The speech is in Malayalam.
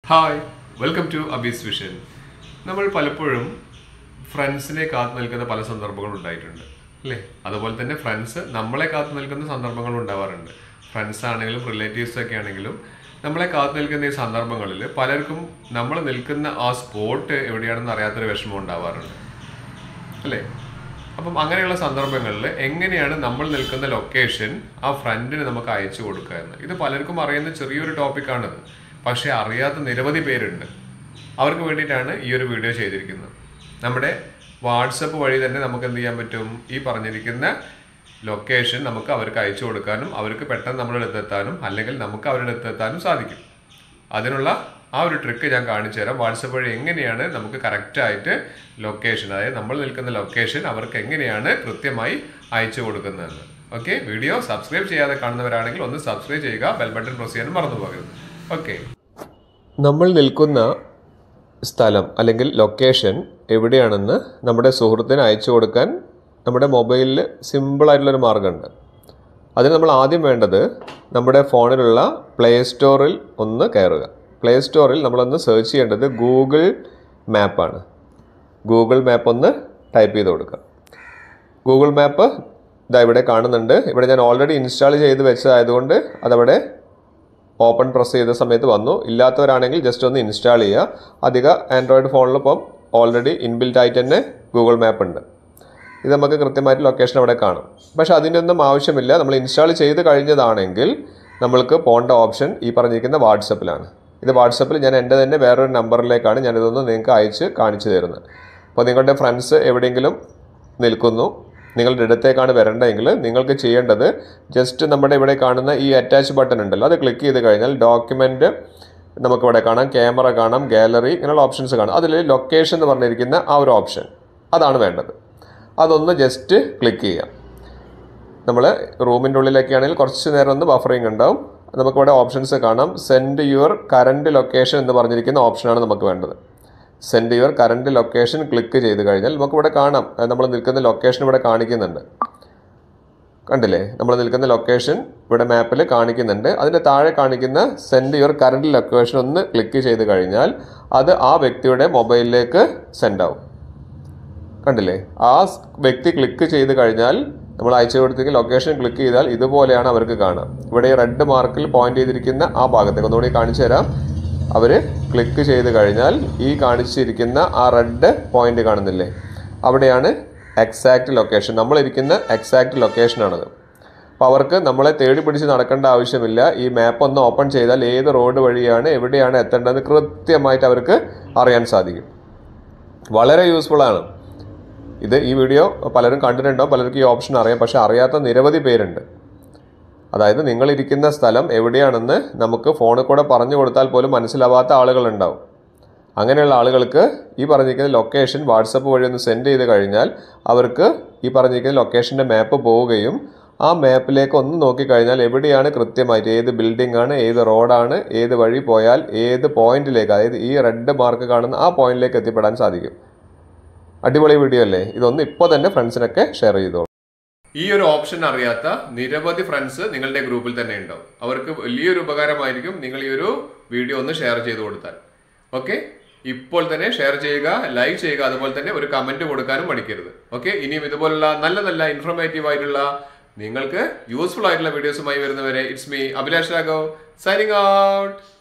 hi welcome to Abi's vision നമ്മൾ പലപ്പോഴും ഫ്രണ്ട്സിനെ കാത്തു നിൽക്കുന്ന പല സന്ദർഭങ്ങളും ഉണ്ടായിട്ടുണ്ട് അല്ലേ അതുപോലെ തന്നെ ഫ്രണ്ട്സ് നമ്മളെ കാത്തു നിൽക്കുന്ന സന്ദർഭങ്ങളും ഉണ്ടാവാറുണ്ട് ഫ്രണ്ട്സ് ആണെങ്കിലും റിലേറ്റീവ്സ് ഒക്കെ ആണെങ്കിലും നമ്മളെ കാത്തു നിൽക്കുന്ന ഈ സന്ദർഭങ്ങളിൽ പലർക്കും നമ്മൾ നിൽക്കുന്ന ആ സ്പോട്ട് എവിടെയാണെന്ന് അറിയാത്തൊരു വിഷമം ഉണ്ടാവാറുണ്ട് അല്ലേ അപ്പം അങ്ങനെയുള്ള സന്ദർഭങ്ങളിൽ എങ്ങനെയാണ് നമ്മൾ നിൽക്കുന്ന ലൊക്കേഷൻ ആ ഫ്രണ്ടിന് നമുക്ക് അയച്ചു കൊടുക്കുക എന്ന് ഇത് പലർക്കും അറിയുന്ന ചെറിയൊരു ടോപ്പിക്കാണിത് പക്ഷേ അറിയാത്ത നിരവധി പേരുണ്ട് അവർക്ക് വേണ്ടിയിട്ടാണ് ഈ ഒരു വീഡിയോ ചെയ്തിരിക്കുന്നത് നമ്മുടെ വാട്സപ്പ് വഴി തന്നെ നമുക്ക് എന്ത് ചെയ്യാൻ പറ്റും ഈ പറഞ്ഞിരിക്കുന്ന ലൊക്കേഷൻ നമുക്ക് അവർക്ക് അയച്ചു കൊടുക്കാനും അവർക്ക് പെട്ടെന്ന് നമ്മുടെ അടുത്തെത്താനും അല്ലെങ്കിൽ നമുക്ക് അവരുടെ അടുത്തെത്താനും സാധിക്കും അതിനുള്ള ആ ഒരു ട്രിക്ക് ഞാൻ കാണിച്ചു തരാം വാട്സപ്പ് വഴി എങ്ങനെയാണ് നമുക്ക് കറക്റ്റായിട്ട് ലൊക്കേഷൻ അതായത് നമ്മൾ നിൽക്കുന്ന ലൊക്കേഷൻ അവർക്ക് എങ്ങനെയാണ് കൃത്യമായി അയച്ചു കൊടുക്കുന്നതെന്ന് ഓക്കെ വീഡിയോ സബ്സ്ക്രൈബ് ചെയ്യാതെ കാണുന്നവരാണെങ്കിൽ ഒന്ന് സബ്സ്ക്രൈബ് ചെയ്യുക ബെൽ ബട്ടൺ പ്രസ് ചെയ്യാനും മറന്നു പോകരുത് ഓക്കെ നമ്മൾ നിൽക്കുന്ന സ്ഥലം അല്ലെങ്കിൽ ലൊക്കേഷൻ എവിടെയാണെന്ന് നമ്മുടെ സുഹൃത്തിന് അയച്ചു കൊടുക്കാൻ നമ്മുടെ മൊബൈലിൽ സിമ്പിളായിട്ടുള്ളൊരു മാർഗ്ഗമുണ്ട് അതിന് നമ്മൾ ആദ്യം വേണ്ടത് നമ്മുടെ ഫോണിലുള്ള പ്ലേ സ്റ്റോറിൽ ഒന്ന് കയറുക പ്ലേ സ്റ്റോറിൽ നമ്മളൊന്ന് സെർച്ച് ചെയ്യേണ്ടത് ഗൂഗിൾ മാപ്പാണ് ഗൂഗിൾ മാപ്പ് ഒന്ന് ടൈപ്പ് ചെയ്ത് കൊടുക്കുക ഗൂഗിൾ മാപ്പ് ഇതാ ഇവിടെ കാണുന്നുണ്ട് ഇവിടെ ഞാൻ ഓൾറെഡി ഇൻസ്റ്റാൾ ചെയ്ത് വെച്ചതായതുകൊണ്ട് അതവിടെ ഓപ്പൺ പ്രസ് ചെയ്ത സമയത്ത് വന്നു ഇല്ലാത്തവരാണെങ്കിൽ ജസ്റ്റ് ഒന്ന് ഇൻസ്റ്റാൾ ചെയ്യുക അധിക ആൻഡ്രോയിഡ് ഫോണിലിപ്പം ഓൾറെഡി ഇൻബിൽറ്റ് ആയിട്ട് തന്നെ ഗൂഗിൾ മാപ്പ് ഉണ്ട് ഇത് നമുക്ക് കൃത്യമായിട്ട് ലൊക്കേഷൻ അവിടെ കാണും പക്ഷെ അതിൻ്റെ ഒന്നും ആവശ്യമില്ല നമ്മൾ ഇൻസ്റ്റാൾ ചെയ്ത് കഴിഞ്ഞതാണെങ്കിൽ നമ്മൾക്ക് പോകേണ്ട ഓപ്ഷൻ ഈ പറഞ്ഞിരിക്കുന്ന വാട്സപ്പിലാണ് ഇത് വാട്സപ്പിൽ ഞാൻ എൻ്റെ തന്നെ വേറൊരു നമ്പറിലേക്കാണ് ഞാനിതൊന്ന് നിങ്ങൾക്ക് അയച്ച് കാണിച്ചു തരുന്നത് അപ്പോൾ നിങ്ങളുടെ ഫ്രണ്ട്സ് എവിടെയെങ്കിലും നിൽക്കുന്നു നിങ്ങളുടെ അടുത്തേക്കാണ് വരേണ്ടതെങ്കിൽ നിങ്ങൾക്ക് ചെയ്യേണ്ടത് ജസ്റ്റ് നമ്മുടെ ഇവിടെ കാണുന്ന ഈ അറ്റാച്ച് ബട്ടൺ ഉണ്ടല്ലോ അത് ക്ലിക്ക് ചെയ്ത് കഴിഞ്ഞാൽ ഡോക്യുമെൻറ്റ് നമുക്കിവിടെ കാണാം ക്യാമറ കാണാം ഗാലറി ഇങ്ങനെയുള്ള ഓപ്ഷൻസ് കാണാം അതിൽ ലൊക്കേഷൻ എന്ന് പറഞ്ഞിരിക്കുന്ന ആ ഒരു ഓപ്ഷൻ അതാണ് വേണ്ടത് അതൊന്ന് ജസ്റ്റ് ക്ലിക്ക് ചെയ്യാം നമ്മൾ റൂമിൻ്റെ ഉള്ളിലൊക്കെ ആണെങ്കിൽ കുറച്ച് നേരം ഒന്ന് ബഫറിങ് ഉണ്ടാവും നമുക്കിവിടെ ഓപ്ഷൻസ് കാണാം സെൻഡ് യുവർ കറണ്ട് ലൊക്കേഷൻ എന്ന് പറഞ്ഞിരിക്കുന്ന ഓപ്ഷനാണ് നമുക്ക് വേണ്ടത് send your current location click ചെയ്ത് കഴിഞ്ഞാൽ നമുക്കിവിടെ കാണാം നമ്മൾ നിൽക്കുന്ന ലൊക്കേഷൻ ഇവിടെ കാണിക്കുന്നുണ്ട് കണ്ടില്ലേ നമ്മൾ നിൽക്കുന്ന ലൊക്കേഷൻ ഇവിടെ മാപ്പിൽ കാണിക്കുന്നുണ്ട് അതിൻ്റെ താഴെ കാണിക്കുന്ന സെൻഡ് യുവർ കറണ്ട് ലൊക്കേഷൻ ഒന്ന് ക്ലിക്ക് ചെയ്ത് കഴിഞ്ഞാൽ അത് ആ വ്യക്തിയുടെ മൊബൈലിലേക്ക് സെൻഡ് ആവും കണ്ടില്ലേ ആ സ് വ്യക്തി ക്ലിക്ക് ചെയ്ത് കഴിഞ്ഞാൽ നമ്മൾ അയച്ചു കൊടുത്തേക്ക് ലൊക്കേഷൻ ക്ലിക്ക് ചെയ്താൽ ഇതുപോലെയാണ് അവർക്ക് കാണാം ഇവിടെ റെഡ് മാർക്കിൽ പോയിന്റ് ചെയ്തിരിക്കുന്ന ആ ഭാഗത്തേക്ക് ഒന്നുകൂടി കാണിച്ചു തരാം അവർ ക്ലിക്ക് ചെയ്ത് കഴിഞ്ഞാൽ ഈ കാണിച്ചിരിക്കുന്ന ആ റെഡ് പോയിന്റ് കാണുന്നില്ലേ അവിടെയാണ് എക്സാക്റ്റ് ലൊക്കേഷൻ നമ്മളിരിക്കുന്ന എക്സാക്റ്റ് ലൊക്കേഷനാണത് അപ്പോൾ അവർക്ക് നമ്മളെ തേടി പിടിച്ച് നടക്കേണ്ട ആവശ്യമില്ല ഈ മാപ്പ് ഒന്ന് ഓപ്പൺ ചെയ്താൽ ഏത് റോഡ് വഴിയാണ് എവിടെയാണ് എത്തേണ്ടത് കൃത്യമായിട്ട് അവർക്ക് അറിയാൻ സാധിക്കും വളരെ യൂസ്ഫുൾ ആണ് ഇത് ഈ വീഡിയോ പലരും കണ്ടിട്ടുണ്ടോ പലർക്കും ഈ ഓപ്ഷൻ അറിയാം പക്ഷെ അറിയാത്ത നിരവധി പേരുണ്ട് അതായത് നിങ്ങൾ ഇരിക്കുന്ന സ്ഥലം എവിടെയാണെന്ന് നമുക്ക് ഫോണിൽ കൂടെ പറഞ്ഞു കൊടുത്താൽ പോലും മനസ്സിലാവാത്ത ആളുകളുണ്ടാവും അങ്ങനെയുള്ള ആളുകൾക്ക് ഈ പറഞ്ഞിരിക്കുന്ന ലൊക്കേഷൻ വാട്സപ്പ് വഴി ഒന്ന് സെൻഡ് ചെയ്ത് കഴിഞ്ഞാൽ അവർക്ക് ഈ പറഞ്ഞിരിക്കുന്ന ലൊക്കേഷൻ്റെ മാപ്പ് പോവുകയും ആ മാപ്പിലേക്ക് ഒന്ന് നോക്കിക്കഴിഞ്ഞാൽ എവിടെയാണ് കൃത്യമായിട്ട് ഏത് ബിൽഡിംഗ് ആണ് ഏത് റോഡാണ് ഏത് വഴി പോയാൽ ഏത് പോയിന്റിലേക്ക് അതായത് ഈ റെഡ് മാർക്ക് കാണുന്ന ആ പോയിന്റിലേക്ക് എത്തിപ്പെടാൻ സാധിക്കും അടിപൊളി വീഡിയോ അല്ലേ ഇതൊന്ന് ഇപ്പോൾ തന്നെ ഫ്രണ്ട്സിനൊക്കെ ഷെയർ ചെയ്തോളൂ ഈ ഒരു ഓപ്ഷൻ അറിയാത്ത നിരവധി ഫ്രണ്ട്സ് നിങ്ങളുടെ ഗ്രൂപ്പിൽ തന്നെ ഉണ്ടാവും അവർക്ക് വലിയൊരു ഉപകാരമായിരിക്കും നിങ്ങൾ ഈ ഒരു വീഡിയോ ഒന്ന് ഷെയർ ചെയ്ത് കൊടുത്താൽ ഓക്കെ ഇപ്പോൾ തന്നെ ഷെയർ ചെയ്യുക ലൈക്ക് ചെയ്യുക അതുപോലെ തന്നെ ഒരു കമന്റ് കൊടുക്കാനും മടിക്കരുത് ഓക്കെ ഇനിയും ഇതുപോലുള്ള നല്ല നല്ല ഇൻഫോർമേറ്റീവ് ആയിട്ടുള്ള നിങ്ങൾക്ക് യൂസ്ഫുൾ ആയിട്ടുള്ള വീഡിയോസുമായി വരുന്നവരെ it's me Abhilash Raghav signing out